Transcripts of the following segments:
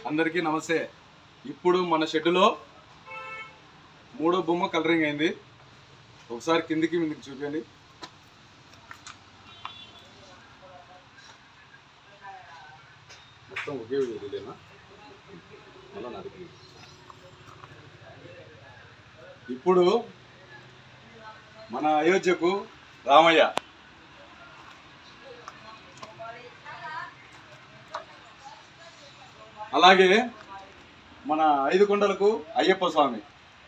అందరికీ నమస్తే ఇప్పుడు మన షెడ్డులో మూడో బొమ్మ కలరింగ్ అయింది ఒకసారి కిందికి మీదకి చూపించండి మొత్తం ఒకే ఇదేనా మళ్ళా నరికి ఇప్పుడు మన అయోధ్యకు రామయ్య అలాగే మన ఐదు కొండలకు అయ్యప్ప స్వామి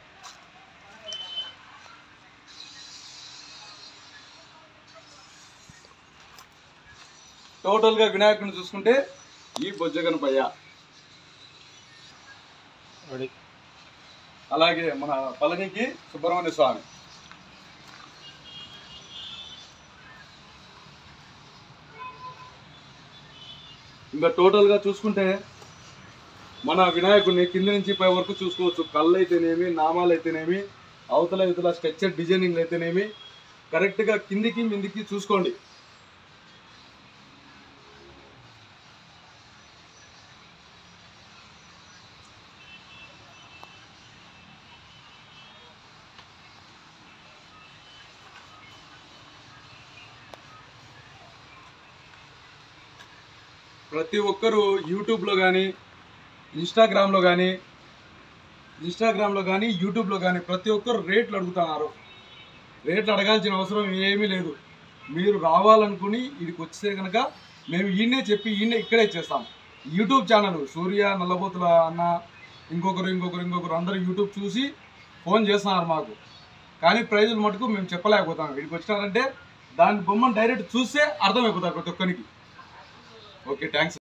టోటల్గా వినాయకుడిని చూసుకుంటే ఈ బొజ్జగనపయ్య అలాగే మన పళనికి సుబ్రహ్మణ్య స్వామి ఇంకా టోటల్గా చూసుకుంటే మన వినాయకుడిని కింద నుంచి పై వరకు చూసుకోవచ్చు కళ్ళు అయితేనేమి నామాలు అయితేనేమి అవతల ఇవతల స్ట్రక్చర్ డిజైనింగ్ అయితేనేమి కరెక్ట్గా కిందికి మిందికి చూసుకోండి ప్రతి ఒక్కరూ యూట్యూబ్లో కానీ ఇన్స్టాగ్రామ్లో కానీ ఇన్స్టాగ్రామ్లో కానీ యూట్యూబ్లో కానీ ప్రతి ఒక్కరు రేట్లు అడుగుతున్నారు రేట్లు అడగాల్సిన అవసరం ఏమీ లేదు మీరు రావాలనుకుని ఇక్కడికి వస్తే కనుక మేము ఈయనే చెప్పి ఈయనే ఇక్కడే ఇచ్చేస్తాం యూట్యూబ్ ఛానల్ సూర్య నల్లబోతుల అన్న ఇంకొకరు ఇంకొకరు ఇంకొకరు అందరూ యూట్యూబ్ చూసి ఫోన్ చేస్తున్నారు మాకు కానీ ప్రైజులు మటుకు మేము చెప్పలేకపోతాం ఇక్కడికి వచ్చినారంటే దాని బొమ్మను డైరెక్ట్ చూస్తే అర్థమైపోతారు ప్రతి ఒక్కరికి ఓకే థ్యాంక్స్